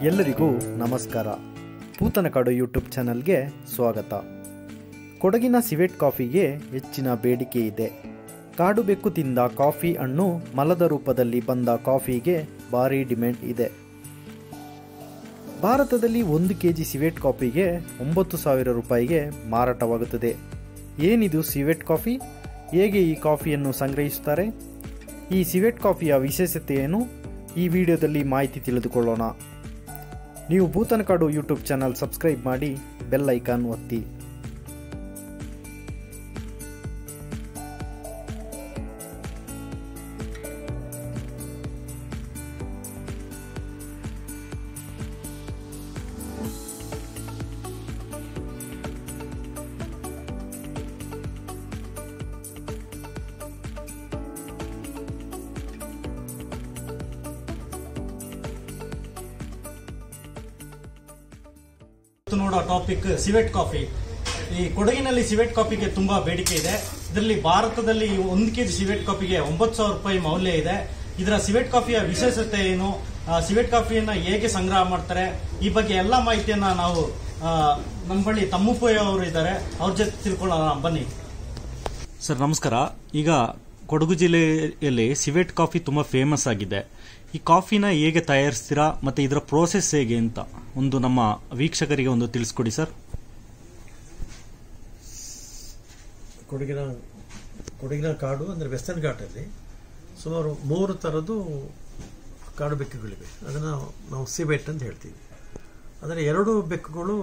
ಎಲ್ಲರಿಗೂ ನಮಸ್ಕಾರ ಪೂತನಕಾಡು ಯೂಟ್ಯೂಬ್ ಚಾನಲ್ಗೆ ಸ್ವಾಗತ ಕೊಡಗಿನ ಸಿವೆಟ್ ಕಾಫಿಗೆ ಹೆಚ್ಚಿನ ಬೇಡಿಕೆ ಇದೆ ಕಾಡು ಬೆಕ್ಕು ತಿಂದ ಕಾಫಿ ಹಣ್ಣು ಮಲದ ರೂಪದಲ್ಲಿ ಬಂದ ಕಾಫಿಗೆ ಭಾರಿ ಡಿಮ್ಯಾಂಡ್ ಇದೆ ಭಾರತದಲ್ಲಿ ಒಂದು ಕೆ ಜಿ ಸಿವೆಟ್ ಕಾಫಿಗೆ ಒಂಬತ್ತು ಸಾವಿರ ರೂಪಾಯಿಗೆ ಮಾರಾಟವಾಗುತ್ತದೆ ಏನಿದು ಸಿವೆಟ್ ಕಾಫಿ ಹೇಗೆ ಈ ಕಾಫಿಯನ್ನು ಸಂಗ್ರಹಿಸುತ್ತಾರೆ ಈ ಸಿವೆಟ್ ಕಾಫಿಯ ವಿಶೇಷತೆ ಏನು ಈ ವಿಡಿಯೋದಲ್ಲಿ ಮಾಹಿತಿ ತಿಳಿದುಕೊಳ್ಳೋಣ ನೀವು ಭೂತನಕಾಡು ಯೂಟ್ಯೂಬ್ ಚಾನಲ್ ಸಬ್ಸ್ಕ್ರೈಬ್ ಮಾಡಿ ಬೆಲ್ ಐಕಾನ್ ಒತ್ತಿ ಇವತ್ತು ನೋಡೋ ಟಾಪಿಕ್ ಸಿವೆಟ್ ಕಾಫಿ ಈ ಕೊಡಗಿನಲ್ಲಿ ಸಿವೆಟ್ ಕಾಫಿಗೆ ತುಂಬಾ ಬೇಡಿಕೆ ಇದೆ ಇದರಲ್ಲಿ ಭಾರತದಲ್ಲಿ ಒಂದು ಕೆಜಿ ಸಿವೆಟ್ ಕಾಫಿಗೆ ಒಂಬತ್ತು ಸಾವಿರ ರೂಪಾಯಿ ಮೌಲ್ಯ ಇದೆ ಇದರ ಸಿವೆಟ್ ಕಾಫಿಯ ವಿಶೇಷತೆ ಏನು ಆ, ಸಿವೆಟ್ ಕಾಫಿಯನ್ನ ಹೇಗೆ ಸಂಗ್ರಹ ಮಾಡ್ತಾರೆ ಈ ಬಗ್ಗೆ ಎಲ್ಲ ಮಾಹಿತಿಯನ್ನ ನಾವು ಆ, ನಮ್ಮ ಬಳಿ ತಮ್ಮುಪಯ್ಯ ಅವರು ಇದ್ದಾರೆ ಅವ್ರ ಜೊತೆ ತಿಳ್ಕೊಳ್ಳೋಣ ಬನ್ನಿ ಸರ್ ನಮಸ್ಕಾರ ಈಗ ಕೊಡಗು ಜಿಲ್ಲೆಯಲ್ಲಿ ಸಿವೆಟ್ ಕಾಫಿ ತುಂಬಾ ಫೇಮಸ್ ಆಗಿದೆ ಈ ಕಾಫಿನ ಹೇಗೆ ತಯಾರಿಸ್ತೀರಾ ಮತ್ತೆ ಇದರ ಪ್ರೋಸೆಸ್ ಹೇಗೆ ಅಂತ ಒಂದು ನಮ್ಮ ವೀಕ್ಷಕರಿಗೆ ಒಂದು ತಿಳಿಸ್ಕೊಡಿ ಸರ್ ಕೊಡಗಿನ ಕೊಡಗಿನ ಕಾಡು ಅಂದರೆ ವೆಸ್ಟರ್ನ್ ಘಾಟಲ್ಲಿ ಸುಮಾರು ಮೂರು ಥರದ್ದು ಕಾಡು ಬೆಕ್ಕುಗಳಿವೆ ಅದನ್ನು ನಾವು ಸಿಬೆಟ್ ಅಂತ ಹೇಳ್ತೀವಿ ಅದರ ಎರಡು ಬೆಕ್ಕುಗಳು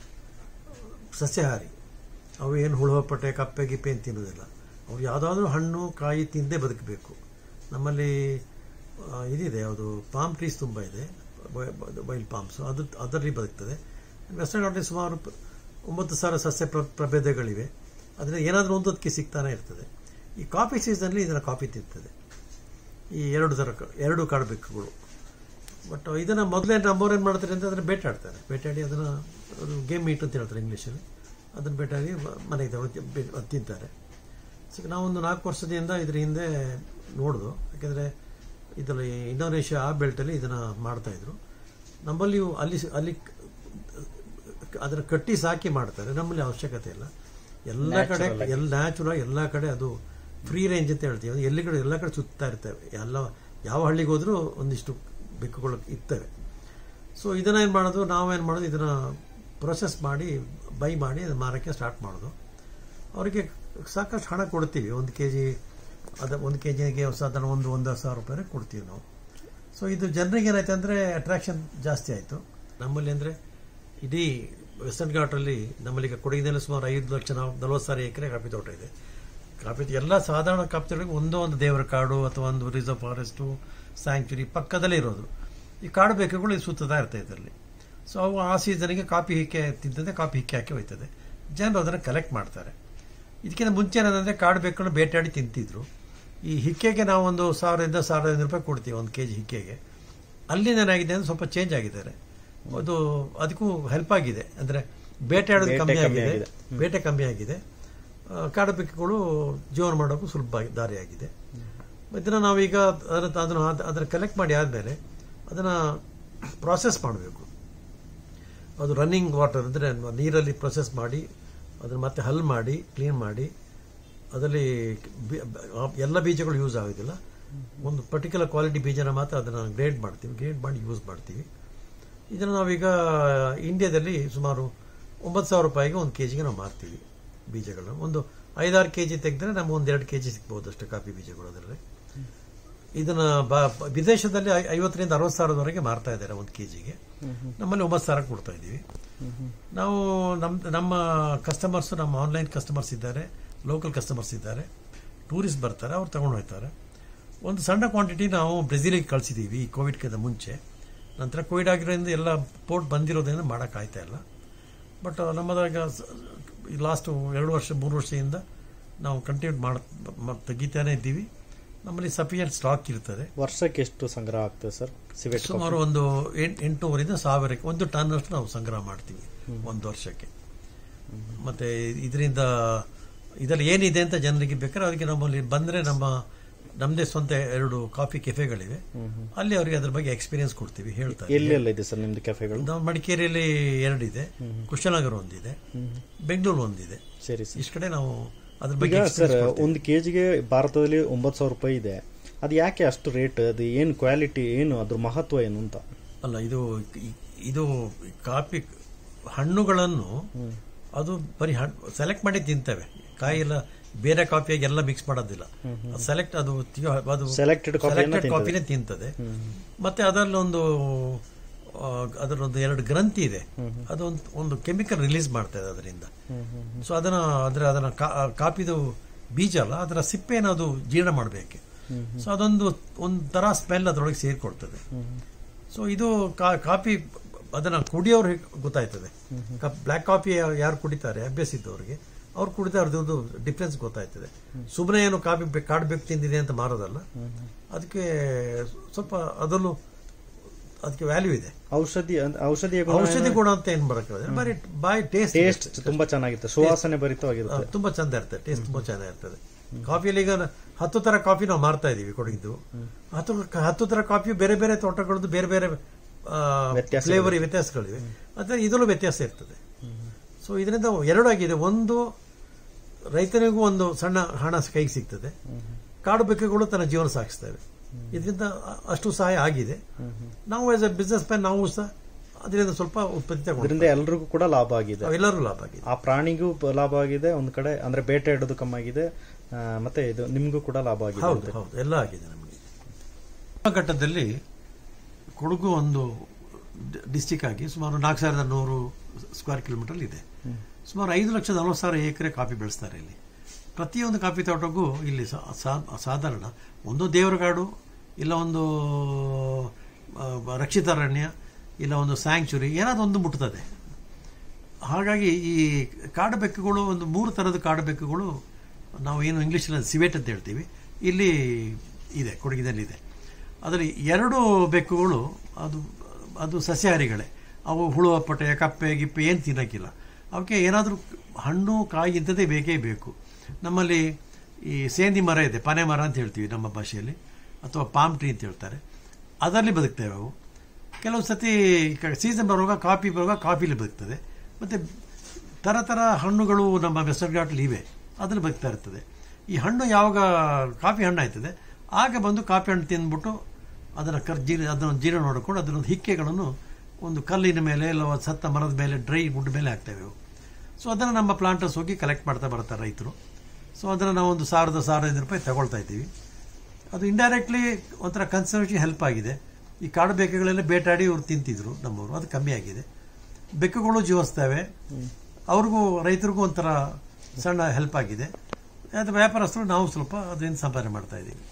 ಸಸ್ಯಾಹಾರಿ ಅವು ಏನು ಹುಳುವಪ್ಪಟೆ ಕಪ್ಪೆ ಗಿಪ್ಪೆ ಅಂತ ತಿನ್ನೋದಿಲ್ಲ ಅವ್ರು ಯಾವುದಾದ್ರೂ ಹಣ್ಣು ಕಾಯಿ ತಿಂದೇ ಬದುಕಬೇಕು ನಮ್ಮಲ್ಲಿ ಆ, ಇದಿದೆ ಯಾವುದು ಪಾಮ್ ಟ್ರೀಸ್ ತುಂಬ ಇದೆ ವೈಲ್ಡ್ ಪಾಮ್ಸು ಅದು ಅದರಲ್ಲಿ ಬದುಕ್ತದೆ ವೆಸ್ಟರ್ನ್ ಘಾಟಲ್ಲಿ ಸುಮಾರು ಪ- ಒಂಬತ್ತು ಸಾವಿರ ಸಸ್ಯ ಪ್ರ- ಪ್ರಭೇದಗಳಿವೆ ಅದರಿಂದ ಏನಾದರೂ ಒಂದೊಂದಕ್ಕೆ ಸಿಗ್ತಾನೆ ಇರ್ತದೆ ಈ ಕಾಫಿ ಸೀಸನ್ನಲ್ಲಿ ಇದನ್ನು ಕಾಫಿ ತಿಂತದೆ ಈ ಎರಡು ಥರ ಕ- ಎರಡು ಕಾಡು ಬೆಕ್ಕುಗಳು ಬಟ್ ಇದನ್ನು ಮೊದಲೇ ನಮ್ಮವ್ರು ಏನು ಮಾಡ್ತಾರೆ ಅಂತ ಅದನ್ನು ಬೇಟಾಡ್ತಾರೆ ಬೇಟಾಡಿ ಅದನ್ನು ಅದು ಗೇಮ್ ಮೀಟ್ ಅಂತ ಹೇಳ್ತಾರೆ ಇಂಗ್ಲೀಷಲ್ಲಿ ಅದನ್ನು ಬೇಟಾಡಿ ಮ- ಮನೆಗೆ ತಗೊಂಡು ಬೆ- ಅದ್ ತಿಂತಾರೆ ಸೊ ನಾವೊಂದು ನಾಲ್ಕು ವರ್ಷದಿಂದ ಇದ್ರ ಹಿಂದೆ ನೋಡ್ದು ಯಾಕೆಂದರೆ ಇದರಲ್ಲಿ ಇಂಡೋನೇಷ್ಯಾ ಆ ಬೆಲ್ಟಲ್ಲಿ ಇದನ್ನು ಮಾಡ್ತಾಯಿದ್ರು ನಮ್ಮಲ್ಲಿ ಇವು ಅಲ್ಲಿ ಅಲ್ಲಿ ಅದರ ಕಟ್ಟಿ ಸಾಕಿ ಮಾಡ್ತಾರೆ ನಮ್ಮಲ್ಲಿ ಅವಶ್ಯಕತೆ ಇಲ್ಲ ಎಲ್ಲ ಕಡೆ ಎಲ್ಲ ನ್ಯಾಚುರಲ್ ಎಲ್ಲ ಕಡೆ ಅದು ಫ್ರೀ ರೇಂಜ್ ಅಂತ ಹೇಳ್ತೀವಿ ಅದು ಎಲ್ಲಿ ಕಡೆ ಎಲ್ಲ ಕಡೆ ಸುತ್ತಾ ಇರ್ತವೆ ಎಲ್ಲ ಯಾವ ಹಳ್ಳಿಗೆ ಹೋದ್ರೂ ಒಂದಿಷ್ಟು ಬೆಕ್ಕುಗಳು ಇರ್ತವೆ ಸೊ ಇದನ್ನ ಏನು ಮಾಡೋದು ನಾವೇನು ಮಾಡೋದು ಇದನ್ನ ಪ್ರೊಸೆಸ್ ಮಾಡಿ ಬೈ ಮಾಡಿ ಅದನ್ನ ಮಾರೋಕ್ಕೆ ಸ್ಟಾರ್ಟ್ ಮಾಡೋದು ಅವರಿಗೆ ಸಾಕಷ್ಟು ಹಣ ಕೊಡ್ತೀವಿ ಒಂದು ಕೆ ಜಿ ಅದ ಒಂದು ಕೆ ಜಿಗೆ ಸಾಧಾರಣ ಒಂದು ಒಂದು ಸಾವಿರ ರೂಪಾಯಿ ಕೊಡ್ತೀವಿ ನಾವು ಸೊ ಇದು ಜನರಿಗೆ ಏನಾಯ್ತು ಅಂದರೆ ಅಟ್ರಾಕ್ಷನ್ ಜಾಸ್ತಿ ಆಯಿತು ನಮ್ಮಲ್ಲಿ ಅಂದರೆ ಇಡೀ ವೆಸ್ಟರ್ನ್ ಘಾಟಲ್ಲಿ ನಮ್ಮಲ್ಲಿ ಈಗ ಕೊಡಗಿನಲ್ಲಿ ಸುಮಾರು ಐದು ಲಕ್ಷ ನಾವು ನಲವತ್ತು ಸಾವಿರ ಎಕರೆ ಕಾಫಿ ತೋಟ ಇದೆ ಕಾಫಿ ತೋಟ- ಎಲ್ಲ ಸಾಧಾರಣ ಕಾಫಿ ತೋಟಗಳಿಗೆ ಒಂದೋ ಒಂದು ದೇವರ ಕಾಡು ಅಥವಾ ಒಂದು ರಿಸರ್ವ್ ಫಾರೆಸ್ಟು ಸ್ಯಾಂಕ್ಚುರಿ ಪಕ್ಕದಲ್ಲೇ ಇರೋದು ಈ ಕಾಡು ಬೆಕ್ಕುಗಳು ಇದು ಸುತ್ತದ ಇರ್ತದೆ ಇದರಲ್ಲಿ ಸೊ ಅವು ಆ ಸೀಸನ್ಗೆ ಕಾಫಿ ಹಿಕ್ಕೆ ತಿಂತದೆ ಕಾಫಿ ಹಿಕ್ಕೆ ಹಾಕಿ ಹೋಯ್ತದೆ ಜನರು ಅದನ್ನು ಕಲೆಕ್ಟ್ ಮಾಡ್ತಾರೆ ಇದಕ್ಕಿಂತ ಮುಂಚೆ ಏನಂದರೆ ಕಾಡು ಬೆಕ್ಕನ್ನು ಬೇಟಾಡಿ ತಿಂತಿದ್ರು ಈ ಹಿಕ್ಕೆಗೆ ನಾವು ಒಂದು ಸಾವಿರದಿಂದ ಸಾವಿರದ ಐನೂರು ರೂಪಾಯಿ ಕೊಡ್ತೀವಿ ಒಂದು ಕೆ ಜಿ ಹಿಕ್ಕೆಗೆ ಅಲ್ಲಿ ಏನಾಗಿದೆ ಅಂದರೆ ಸ್ವಲ್ಪ ಚೇಂಜ್ ಆಗಿದ್ದಾರೆ ಅದು ಅದಕ್ಕೂ ಹೆಲ್ಪ್ ಆಗಿದೆ ಅಂದರೆ ಬೇಟೆಯಾಡೋದು ಕಮ್ಮಿ ಆಗಿದೆ ಬೇಟೆ ಕಮ್ಮಿ ಆಗಿದೆ ಆ, ಕಾಡು ಬೆಕ್ಕುಗಳು ಜೀವನ ಮಾಡೋಕ್ಕೂ ಸುಲಭ ದಾರಿಯಾಗಿದೆ ಇದನ್ನು ನಾವೀಗ ಅದರ ಅದನ್ನು ಅದನ್ನು ಕಲೆಕ್ಟ್ ಮಾಡಿ ಆದಮೇಲೆ ಅದನ್ನು ಪ್ರಾಸೆಸ್ ಮಾಡಬೇಕು ಅದು ರನ್ನಿಂಗ್ ವಾಟರ್ ಅಂದರೆ ನೀರಲ್ಲಿ ಪ್ರೊಸೆಸ್ ಮಾಡಿ ಅದನ್ನು ಮತ್ತೆ ಹಲ್ ಮಾಡಿ ಕ್ಲೀನ್ ಮಾಡಿ ಅದರಲ್ಲಿ ಬಿ- ಬ- ಎಲ್ಲ ಬೀಜಗಳು ಯೂಸ್ ಆಗೋದಿಲ್ಲ ಒಂದು ಪರ್ಟಿಕ್ಯುಲರ್ ಕ್ವಾಲಿಟಿ ಬೀಜನ ಮಾತ್ರ ಅದನ್ನು ಗ್ರೇಡ್ ಮಾಡ್ತೀವಿ ಗ್ರೇಡ್ ಮಾಡಿ ಯೂಸ್ ಮಾಡ್ತೀವಿ ಇದನ್ನು ನಾವೀಗ ಇಂಡಿಯಾದಲ್ಲಿ ಸುಮಾರು ಒಂಬತ್ತು ಸಾವಿರ ರೂಪಾಯಿಗೆ ಒಂದು ಕೆ ಜಿಗೆ ನಾವು ಮಾರ್ತೀವಿ ಬೀಜಗಳನ್ನ ಒಂದು ಐದಾರು ಕೆ ಜಿ ತೆಗೆದ್ರೆ ನಮ್ಗೆ ಒಂದು ಎರಡು ಕೆ ಜಿ ಸಿಗ್ಬೋದು ಅಷ್ಟು ಕಾಫಿ ಬೀಜಗಳು ಅದರಲ್ಲಿ ಇದನ್ನ ಬ- ಬ- ವಿದೇಶದಲ್ಲಿ ಐ- ಐವತ್ತರಿಂದ ಅರವತ್ತು ಸಾವಿರದವರೆಗೆ ಮಾರ್ತಾ ಇದ್ದಾರೆ ಒಂದು ಕೆ ಜಿಗೆ ನಮ್ಮಲ್ಲಿ ಒಂಬತ್ತು ಸಾವಿರ ಕೊಡ್ತಾ ಇದ್ದೀವಿ ನಾವು ನಮ್ಮ ನಮ್ಮ ಕಸ್ಟಮರ್ಸ್ ನಮ್ಮ ಆನ್ಲೈನ್ ಕಸ್ಟಮರ್ಸ್ ಇದ್ದಾರೆ ಲೋಕಲ್ ಕಸ್ಟಮರ್ಸ್ ಇದ್ದಾರೆ ಟೂರಿಸ್ಟ್ ಬರ್ತಾರೆ ಅವ್ರು ತಗೊಂಡು ಹೋಗ್ತಾರೆ ಒಂದು ಸಣ್ಣ ಕ್ವಾಂಟಿಟಿ ನಾವು ಬ್ರೆಜಿಲಿಗೆ ಕಳಿಸಿದ್ದೀವಿ ಈ ಕೋವಿಡ್ಗಿಂತ ಮುಂಚೆ ನಂತರ ಕೋವಿಡ್ ಆಗಿರೋದ್ರಿಂದ ಎಲ್ಲ ಪೋರ್ಟ್ ಬಂದಿರೋದ್ರಿಂದ ಮಾಡೋಕ್ಕಾಯ್ತಾ ಇಲ್ಲ ಬಟ್ ನಮ್ಮದಾಗ ಲಾಸ್ಟ್ ಎರಡು ವರ್ಷ ಮೂರು ವರ್ಷದಿಂದ ನಾವು ಕಂಟಿನ್ಯೂ ಮಾಡ ಮ- ತೆಗಿತಾನೆ ಇದ್ದೀವಿ ನಮ್ಮಲ್ಲಿ ಸಫಿಷಿಯಂಟ್ ಸ್ಟಾಕ್ ಇರ್ತದೆ ವರ್ಷಕ್ಕೆ ಎಷ್ಟು ಸಂಗ್ರಹ ಆಗ್ತದೆ ಸರ್ ಸಿವೆಟ್ ಸುಮಾರು ಒಂದು ಎಂಟ್- ಎಂಟುನೂರಿಂದ ಸಾವಿರಕ್ಕೆ ಒಂದು ಟನ್ ಅಷ್ಟು ನಾವು ಸಂಗ್ರಹ ಮಾಡ್ತೀವಿ ಒಂದು ವರ್ಷಕ್ಕೆ ಮತ್ತೆ ಇದರಿಂದ ಇದರಲ್ಲಿ ಏನಿದೆ ಅಂತ ಜನರಿಗೆ ಬೇಕಾದ್ರೆ ಅದಕ್ಕೆ ನಮ್ಮಲ್ಲಿ ಬಂದರೆ ನಮ್ಮ ನಮ್ಮದೇ ಸ್ವಂತ ಎರಡು ಕಾಫಿ ಕೆಫೆಗಳಿವೆ ಅಲ್ಲಿ ಅವರಿಗೆ ಅದ್ರ ಬಗ್ಗೆ ಎಕ್ಸ್ಪೀರಿಯನ್ಸ್ ಕೊಡ್ತೀವಿ ಹೇಳ್ತಾರೆ ಎಲ್ಲೆಲ್ಲ ಇದೆ ಸರ್ ನಿಮ್ದು ಕೆಫೆಗಳು ನಾವು ಮಡಿಕೇರಿಯಲ್ಲಿ ಎರಡಿದೆ ಕುಶನಗರ ಒಂದಿದೆ ಬೆಂಗಳೂರು ಒಂದಿದೆ ಸರಿ ಸರ್ ಇಷ್ಟು ಕಡೆ ನಾವು ಅದ್ರ ಈಗ ಬಗ್ಗೆ ಸರ್ experience ಕೊಡ್ತೀವಿ. ಒಂದು ಕೆಜಿಗೆ ಭಾರತದಲ್ಲಿ ಒಂಬತ್ತು ಸಾವಿರ ರೂಪಾಯಿ ಇದೆ ಅದು ಯಾಕೆ ಅಷ್ಟು ರೇಟ್ ಅದು ಏನು ಕ್ವಾಲಿಟಿ ಏನು ಅದ್ರ ಮಹತ್ವ ಏನು ಅಂತ ಅಲ್ಲ ಇದು ಇದು ಕಾಫಿ ಹಣ್ಣುಗಳನ್ನು ಅದು ಬರೀ ಸೆಲೆಕ್ಟ್ ಮಾಡಿ ತಿಂತವೆ ಕಾಯಿ ಎಲ್ಲ ಬೇರೆ ಕಾಫಿಯಾಗಿ ಎಲ್ಲ ಮಿಕ್ಸ್ ಮಾಡೋದಿಲ್ಲ ಸೆಲೆಕ್ಟ್ ಅದು ತಿ- ಅದು Selected coffee ಯನ್ನು selected ತಿಂತದೆ. ಕಾಫಿನೇ ತಿಂತದೆ ಮತ್ತೆ ಅದರಲ್ಲಿ ಒಂದು ಆ, ಅದರೊಂದು ಎರಡು ಗ್ರಂಥಿ ಇದೆ ಅದೊಂದು ಒಂದು ಕೆಮಿಕಲ್ ರಿಲೀಸ್ ಮಾಡ್ತಾ ಇದೆ ಅದರಿಂದ ಸೊ ಅದನ್ನ ಅದರ ಅದನ್ನ ಕಾ- ಆ ಕಾಫಿದು ಬೀಜ ಅಲ್ಲ ಅದರ ಸಿಪ್ಪೆನ ಅದು ಜೀರ್ಣ ಮಾಡಬೇಕು ಸೊ ಅದೊಂದು ಒಂದು ತರ ಸ್ಮೆಲ್ ಅದರೊಳಗೆ ಸೇರಿಕೊಳ್ತದೆ ಸೊ ಇದು ಕಾ- ಕಾಫಿ ಅದನ್ನ ಕುಡಿಯೋರಿಗೆ ಗೊತ್ತಾಯ್ತದೆ ಬ್ಲ್ಯಾಕ್ ಕಾಫಿ ಯಾರು ಕುಡಿತಾರೆ ಅಭ್ಯಾಸ ಇದ್ದವರಿಗೆ ಅವ್ರು ಕುಡಿದ ಒಂದು ಡಿಫ್ರೆನ್ಸ್ ಗೊತ್ತಾಯ್ತದೆ ಸುಮ್ಮನೆ ಏನು ಕಾಫಿ ಬೆ- ಕಾಡ್ಬೇಕು ತಿಂದಿದೆ ಅಂತ ಮಾರೋದಲ್ಲ ಅದಕ್ಕೆ ಸ್ವಲ್ಪ ಅದರಲ್ಲೂ ಅದಕ್ಕೆ ವ್ಯಾಲ್ಯೂ ಇದೆ ಔಷಧಿ ಅಂದ್- ಔಷಧಿಯ ಔಷಧಿ ಗುಣ ಅಂತ ಏನ್ ಬರಕ್ಕೆ ಬರೀ ಬಾಯಿ ಟೇಸ್ಟ್ ಟೇಸ್ಟ್ ತುಂಬಾ ಚೆನ್ನಾಗಿರುತ್ತೆ ಸುವಾಸನೆ ಭರಿತವಾಗಿರುತ್ತೆ ತುಂಬಾ ಚಂದ ಇರ್ತದೆ ಟೇಸ್ಟ್ ತುಂಬಾ ಚೆನ್ನಾಗಿರ್ತದೆ ಕಾಫಿಯಲ್ಲಿ ಈಗ ಹತ್ತು ತರ ಕಾಫಿ ನಾವು ಮಾರ್ತಾ ಇದೀವಿ ಕೊಡಗಿದ್ದು ಹತ್ತು ಹತ್ತು ತರ ಕಾಫಿ ಬೇರೆ ಬೇರೆ ತೋಟಗಳದ್ದು ಬೇರೆ ಬೇರೆ ವ್ಯತ್ಯಾಸಗಳು. ಫ್ಲೇವರ್ ವ್ಯತ್ಯಾಸಗಳಿವೆ ಅದೇ ಇದರಲ್ಲೂ ವ್ಯತ್ಯಾಸ ಇರ್ತದೆ ಸೊ ಇದರಿಂದ ಎರಡು ಆಗಿದೆ ಒಂದು ರೈತನಿಗೂ ಒಂದು ಸಣ್ಣ ಹಣ ಕೈಗೆ ಸಿಗ್ತದೆ ಕಾಡು ಬೆಕ್ಕುಗಳು ತನ್ನ ಜೀವನ ಸಾಗಿಸ್ತವೆ ಇದರಿಂದ ಅಷ್ಟು ಸಹಾಯ ಆಗಿದೆ ನಾವು ಆಸ್ ಎ ಬಿಸ್ನೆಸ್ ಮ್ಯಾನ್ ನಾವು ಸಹ ಅದರಿಂದ ಸ್ವಲ್ಪ ಉತ್ಪತ್ತಿ ತಗೊಂಡು ಇದರಿಂದ ಎಲ್ರಿಗೂ ಕೂಡ ಲಾಭ ಆಗಿದೆ ಎಲ್ಲರೂ ಲಾಭ ಆಗಿದೆ ಆ ಪ್ರಾಣಿಗೂ ಪ- ಲಾಭ ಆಗಿದೆ ಒಂದ್ ಕಡೆ ಅಂದ್ರೆ ಬೇಟೆ ಇಡೋದು ಕಮ್ಮಿ ಆಗಿದೆ ಆ, ಮತ್ತೆ ಇದು ನಿಮ್ಗೂ ಕೂಡ ಲಾಭ ಆಗಿದೆ ಹೌದು ಹೌದು ಎಲ್ಲ ಆಗಿದೆ ನಮಗೆ ಆ ಘಟ್ಟದಲ್ಲಿ ಕೊಡಗು ಒಂದು ಡಿಸ್ಟಿಕ್ ಆಗಿ ಸುಮಾರು ನಾಲ್ಕು ಸಾವಿರದ ನೂರು ಸ್ಕ್ವೇರ್ ಕಿಲೋಮೀಟರ್ ಇದೆ ಸುಮಾರು ಐದು ಲಕ್ಷದ ನಲವತ್ತು ಸಾವಿರ ಎಕರೆ ಕಾಫಿ ಬೆಳೆಸ್ತಾರೆ ಇಲ್ಲಿ ಪ್ರತಿಯೊಂದು ಕಾಫಿ ತೋಟಕ್ಕೂ ಇಲ್ಲಿ ಸಾ- ಸಾ- ಸಾಧಾರಣ ಒಂದು ದೇವರಗಾಡು ಇಲ್ಲ ಒಂದು ಆ, ರಕ್ಷಿತ ಅರಣ್ಯ ಇಲ್ಲ ಒಂದು ಸ್ಯಾಂಕ್ಚುರಿ ಏನಾದ್ರು ಒಂದು ಮುಟ್ತದೆ ಹಾಗಾಗಿ ಈ ಕಾಡು ಬೆಕ್ಕುಗಳು ಒಂದು ಮೂರು ಥರದ ಕಾಡು ಬೆಕ್ಕುಗಳು ನಾವು ಏನು ಇಂಗ್ಲೀಷಲ್ಲಿ ಸಿವೆಟ್ ಅಂತ ಹೇಳ್ತೀವಿ ಇಲ್ಲಿ ಇದೆ ಕೊಡಗಿನಲ್ಲಿ ಇದೆ ಅದರಲ್ಲಿ ಎರಡು ಬೆಕ್ಕುಗಳು ಅದು ಅದು ಸಸ್ಯಾಹಾರಿಗಳೇ ಅವು ಹುಳುವ ಪಟೆ ಕಪ್ಪೆ ಗಿಪ್ಪೆ ಏನು ತಿನ್ನೋಕ್ಕಿಲ್ಲ ಅವಕ್ಕೆ ಏನಾದರೂ ಹಣ್ಣು ಕಾಯಿ ಇಂಥದ್ದೇ ಬೇಕೇ ಬೇಕು ನಮ್ಮಲ್ಲಿ ಈ ಸೇಂದಿ ಮರ ಇದೆ ಪನೆ ಮರ ಅಂತ ಹೇಳ್ತೀವಿ ನಮ್ಮ ಭಾಷೆಯಲ್ಲಿ ಅಥವಾ ಪಾಮ್ ಟ್ರೀ ಅಂತ ಹೇಳ್ತಾರೆ ಅದರಲ್ಲಿ ಬದುಕ್ತೇವೆ ಅವು ಕೆಲವು ಸತಿ ಸೀಸನ್ ಬರುವಾಗ ಕಾಫಿ ಬರುವಾಗ ಕಾಫಿಲಿ ಬದುಕ್ತದೆ ಮತ್ತು ಥರ ಥರ ಹಣ್ಣುಗಳು ನಮ್ಮ ವೆಸ್ಟರ್ನ್ ಘಾಟ್ಲಿ ಇವೆ ಅದ್ರಲ್ಲಿ ಬದುಕ್ತಾ ಇರ್ತದೆ ಈ ಹಣ್ಣು ಯಾವಾಗ ಕಾಫಿ ಹಣ್ಣು ಆಯ್ತದೆ ಆಗ ಬಂದು ಕಾಫಿ ಹಣ್ಣು ತಿಂದ್ಬಿಟ್ಟು ಅದನ್ನು ಕರ್ ಜೀರ ಅದನ್ನು ಜೀರ್ಣ ನೋಡಿಕೊಂಡು ಅದನ್ನೊಂದು ಹಿಕ್ಕೆಗಳನ್ನು ಒಂದು ಕಲ್ಲಿನ ಮೇಲೆ ಇಲ್ಲ ಒಂದು ಸತ್ತ ಮರದ ಮೇಲೆ ಡ್ರೈ ವುಡ್ ಮೇಲೆ ಹಾಕ್ತೇವೆ ಅವು ಸೊ ಅದನ್ನು ನಮ್ಮ ಪ್ಲಾಂಟರ್ಸ್ ಹೋಗಿ ಕಲೆಕ್ಟ್ ಮಾಡ್ತಾ ಬರ್ತಾರೆ ರೈತರು ಸೊ ಅದನ್ನು ನಾವು ಒಂದು ಸಾವಿರದ ಸಾವಿರದ ರೂಪಾಯಿ ತಗೊಳ್ತಾ ಇದ್ದೀವಿ ಅದು ಇಂಡೈರೆಕ್ಟ್ಲಿ ಒಂಥರ ಕನ್ಸರ್ವೇಷನ್ ಹೆಲ್ಪ್ ಆಗಿದೆ ಈ ಕಾಡು ಬೆಕ್ಕುಗಳೆಲ್ಲ ಬೇಟಾಡಿ ಇವ್ರು ತಿಂತಿದ್ರು ನಮ್ಮವರು ಅದು ಕಮ್ಮಿ ಆಗಿದೆ ಬೆಕ್ಕುಗಳು ಜೀವಿಸ್ತವೆ ಅವ್ರಿಗೂ ರೈತರಿಗೂ ಒಂಥರ ಸಣ್ಣ ಹೆಲ್ಪ್ ಆಗಿದೆ ಅದು ವ್ಯಾಪಾರಸ್ಥರು ನಾವು ಸ್ವಲ್ಪ ಅದರಿಂದ ಸಂಪಾದನೆ ಮಾಡ್ತಾ ಇದ್ದೀವಿ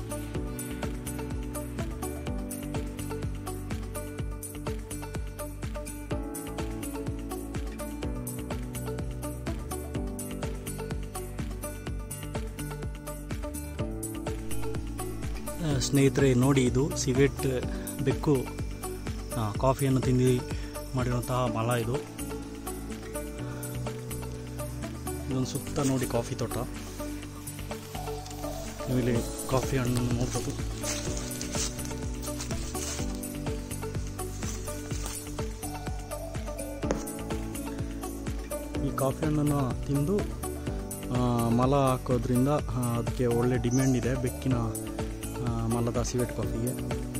ಆ, ಸ್ನೇಹಿತರೆ ನೋಡಿ ಇದು ಸಿವೆಟ್ ಬೆಕ್ಕು ಆ, ಕಾಫಿಯನ್ನು ತಿಂದು ಮಾಡಿರುವಂತಹ ಮಲ ಇದು ಇದೊಂದು ಸುತ್ತ ನೋಡಿ ಕಾಫಿ ತೋಟ ನೀವು ಇಲ್ಲಿ ಕಾಫಿ ಹಣ್ಣನ್ನು ನೋಡ್ಬೋದು ಈ ಕಾಫಿ ಹಣ್ಣನ್ನು ತಿಂದು ಆ, ಮಲ ಹಾಕೋದ್ರಿಂದ ಆ, ಅದಕ್ಕೆ ಒಳ್ಳೆ ಡಿಮ್ಯಾಂಡ್ ಇದೆ ಬೆಕ್ಕಿನ ಆ, ಮಲದ ಸಿವೆಟ್ ಕಾಫಿಗೆ